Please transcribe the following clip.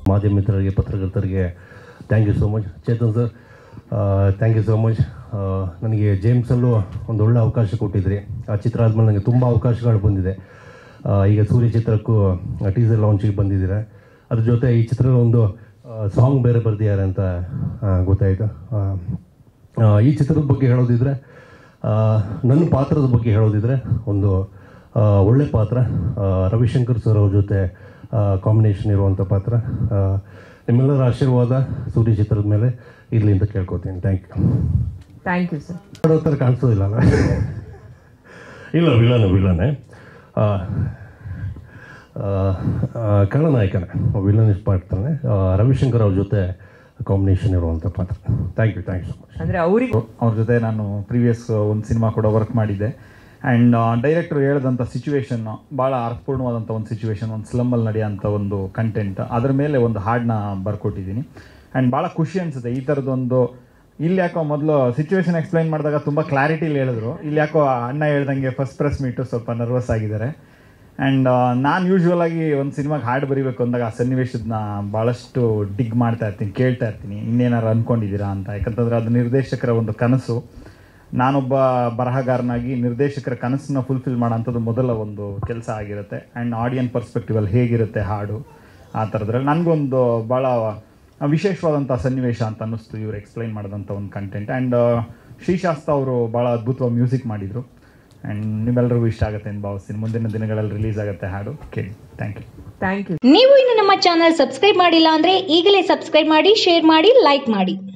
ಮಾಧ್ಯಮ ಮಿತ್ರರಿಗೆ ಪತ್ರಕರ್ತರಿಗೆ thank you so much Chetan sir thank you so much ನನಗೆ ಜೇಮ್ಸಲ್ಲೂ ಒಂದು ಒಳ್ಳೆ ಅವಕಾಶ ಕೊಟ್ಟಿದ್ರಿ ಆ ಚಿತ್ರ ಆದಮೇಲೆ ನನಗೆ ತುಂಬ ಅವಕಾಶಗಳು ಬಂದಿದೆ ಆ, ಈಗ ಸೂರ್ಯ ಚಿತ್ರಕ್ಕೂ ಟೀಸರ್ ಲಾಂಚಿಗೆ ಬಂದಿದ್ದೀರಾ ಅದ್ರ ಜೊತೆ ಈ ಚಿತ್ರದ ಒಂದು ಸಾಂಗ್ ಬೇರೆ ಬರ್ದಿದ್ದಾರೆ ಅಂತ ಆ, ಗೊತ್ತಾಯಿತು ಆ, ಆ, ಈ ಚಿತ್ರದ ಬಗ್ಗೆ ಹೇಳೋದಿದ್ರೆ ಆ, ನನ್ನ ಪಾತ್ರದ ಬಗ್ಗೆ ಹೇಳೋದಿದ್ರೆ ಒಂದು ಆ, ಒಳ್ಳೆ ಪಾತ್ರ ಆ, ರವಿಶಂಕರ್ ಸರ್ ಅವ್ರ ಜೊತೆ ಕಾಂಬಿನೇಷನ್ ಇರುವಂಥ ಪಾತ್ರ ಆ, ನಿಮ್ಮೆಲ್ಲರ ಆಶೀರ್ವಾದ ಸೂರ್ಯ ಚಿತ್ರದ ಮೇಲೆ ಇರಲಿ ಅಂತ ಕೇಳ್ಕೊತೀನಿ thank you thank you sir ಮಾಡೋ ಥರ ಕಾಣಿಸೋದಿಲ್ಲ ಅಲ್ಲ ಇಲ್ಲ ವಿಲನ್ ವಿಲನೆ ಆ, ಆ, ಆ, ಖಳನಾಯಕನೇ ವಿಲನ್ ಇಷ್ಟ ಮಾಡ್ತಾನೆ ಆ, ರವಿಶಂಕರ್ ಅವ್ರ ಜೊತೆ ಕಾಂಬಿನೇಷನ್ ಇರುವಂಥ ಪಾತ್ರ thank you thank you so much ಅಂದರೆ ಅವ್ರಿಗೆ ಅವ್ರ ಜೊತೆ ನಾನು ಪ್ರೀವಿಯಸ್ ಒಂದು ಸಿನಿಮಾ ಕೂಡ ವರ್ಕ್ ಮಾಡಿದ್ದೆ ಆ್ಯಂಡ್ ಡೈರೆಕ್ಟರ್ ಹೇಳಿದಂಥ ಸಿಚುವೇಶನ್ ಭಾಳ ಅರ್ಥಪೂರ್ಣವಾದಂಥ ಒಂದು ಸಿಚುವೇಶನ್ ಒಂದು ಸ್ಲಮ್ಮಲ್ಲಿ ನಡೆಯೋಂಥ ಒಂದು ಕಂಟೆಂಟ್ ಅದ್ರ ಮೇಲೆ ಒಂದು ಹಾಡನ್ನ ಬರ್ಕೊಟ್ಟಿದ್ದೀನಿ ಆ್ಯಂಡ್ ಭಾಳ ಖುಷಿ ಅನಿಸುತ್ತೆ ಈ ಥರದೊಂದು ಇಲ್ಲಿ ಯಾಕೋ ಮೊದಲು ಸಿಚುವೇಶನ್ ಎಕ್ಸ್ಪ್ಲೈನ್ ಮಾಡಿದಾಗ ತುಂಬ ಕ್ಲಾರಿಟಿಲಿ ಹೇಳಿದ್ರು ಇಲ್ಲಿ ಯಾಕೋ ಅಣ್ಣ ಹೇಳ್ದಂಗೆ ಫಸ್ಟ್ ಪ್ರೆಸ್ ಮೀಟು ಸ್ವಲ್ಪ ನರ್ವಸ್ ಆಗಿದ್ದಾರೆ ಆ್ಯಂಡ್ ನಾನು ಯೂಶ್ವಲ್ ಆಗಿ ಒಂದು ಸಿನಿಮಾಗೆ ಹಾಡು ಬರೀಬೇಕು ಅಂದಾಗ ಆ ಸನ್ನಿವೇಶದನ್ನ ಭಾಳಷ್ಟು ಡಿಗ್ ಮಾಡ್ತಾ ಇರ್ತೀನಿ ಕೇಳ್ತಾ ಇರ್ತೀನಿ ಇನ್ನೇನಾರು ಅಂದ್ಕೊಂಡಿದ್ದೀರಾ ಅಂತ ಯಾಕಂತಂದ್ರೆ ಅದು ನಿರ್ದೇಶಕರ ಒಂದು ಕನಸು ನಾನೊಬ್ಬ ಬರಹಗಾರನಾಗಿ ನಿರ್ದೇಶಕರ ಕನಸನ್ನ ಫುಲ್ಫಿಲ್ ಮಾಡೋಂಥದ್ದು ಮೊದಲ ಒಂದು ಕೆಲಸ ಆಗಿರುತ್ತೆ ಆ್ಯಂಡ್ ಆಡಿಯನ್ ಪರ್ಸ್ಪೆಕ್ಟಿವಲ್ಲಿ ಹೇಗಿರುತ್ತೆ ಹಾಡು ಆ ಥರದ್ರಲ್ಲಿ ನನಗೊಂದು ಭಾಳ ವಿಶೇಷವಾದಂಥ ಸನ್ನಿವೇಶ ಅಂತ ಅನ್ನಿಸ್ತು ಇವ್ರು ಎಕ್ಸ್ಪ್ಲೈನ್ ಮಾಡಿದಂಥ ಒಂದು ಕಂಟೆಂಟ್ ಆ್ಯಂಡ್ ಶ್ರೀಶಾಸ್ತ ಅವರು ಭಾಳ ಅದ್ಭುತವಾಗಿ ಮ್ಯೂಸಿಕ್ ಮಾಡಿದರು ಆ್ಯಂಡ್ ನಿಮ್ಮೆಲ್ಲರಿಗೂ ಇಷ್ಟ ಆಗುತ್ತೆ ಅಂತ ಭಾವಿಸ್ತೀನಿ ಮುಂದಿನ ದಿನಗಳಲ್ಲಿ ರಿಲೀಸ್ ಆಗುತ್ತೆ ಹಾಡು ಕೇಳಿ ಥ್ಯಾಂಕ್ ಯು ಥ್ಯಾಂಕ್ ಯು ನೀವು ಇನ್ನು ನಮ್ಮ ಚಾನಲ್ ಸಬ್ಸ್ಕ್ರೈಬ್ ಮಾಡಿಲ್ಲ ಅಂದ್ರೆ ಈಗಲೇ ಸಬ್ಸ್ಕ್ರೈಬ್ ಮಾಡಿ ಶೇರ್ ಮಾಡಿ ಲೈಕ್ ಮಾಡಿ